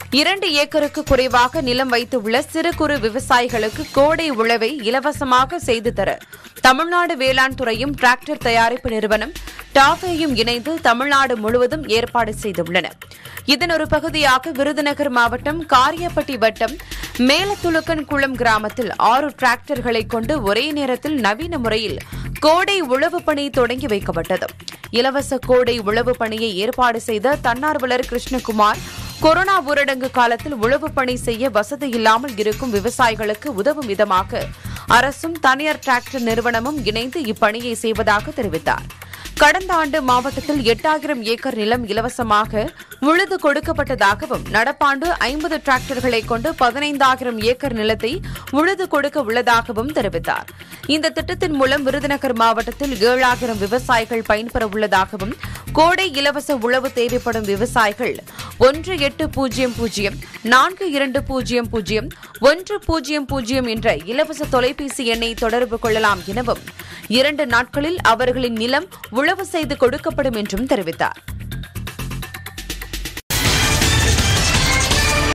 இரண்டு ஏக்கருக்கு குறைவாக நிலம் வைத்துள்ள சிறு குறு விவசாயிகளுக்கு கோடை உழவை இலவசமாக செய்து தர தமிழ்நாடு வேளாண் துறையும் டிராக்டர் தயாரிப்பு நிறுவனம் டாஃபேயும் இணைந்து தமிழ்நாடு முழுவதும் ஏற்பாடு செய்துள்ளன இதன் ஒரு பகுதியாக விருதுநகர் மாவட்டம் காரியப்பட்டி வட்டம் மேலத்துலுக்கன் குளம் கிராமத்தில் ஆறு டிராக்டர்களை கொண்டு ஒரே நேரத்தில் நவீன முறையில் கோடை உழவு பணி தொடங்கி வைக்கப்பட்டது இலவச கோடை உழவு பணியை ஏற்பாடு செய்த தன்னார்வலர் கிருஷ்ணகுமார் கொரோனா ஊரடங்கு காலத்தில் உழவு பணி செய்ய வசதி இல்லாமல் இருக்கும் விவசாயிகளுக்கு உதவும் விதமாக அரசும் தனியார் டிராக்டர் நிறுவனமும் இணைந்து இப்பணியை செய்வதாக தெரிவித்தார் கடந்த ஆண்டு மாவட்டத்தில் எட்டாயிரம் ஏக்கர் நிலம் இலவசமாக உழுது கொடுக்கப்பட்டதாகவும் நடப்பாண்டு ஐம்பது டிராக்டர்களை கொண்டு பதினைந்தாயிரம் ஏக்கர் நிலத்தை உழுது கொடுக்க உள்ளதாகவும் தெரிவித்தார் இந்த திட்டத்தின் மூலம் விருதுநகர் மாவட்டத்தில் ஏழாயிரம் விவசாயிகள் பயன்பெற உள்ளதாகவும் கோடை இலவச உழவு தேவைப்படும் விவசாயிகள் ஒன்று எட்டு பூஜ்ஜியம் பூஜ்ஜியம் நான்கு இரண்டு பூஜ்ஜியம் பூஜ்ஜியம் ஒன்று பூஜ்ஜியம் பூஜ்ஜியம் என்ற இலவச தொலைபேசி எண்ணை தொடர்பு கொள்ளலாம் எனவும் இரண்டு நாட்களில் அவர்களின் நிலம் உழவு செய்து கொடுக்கப்படும் என்றும் தெரிவித்தார்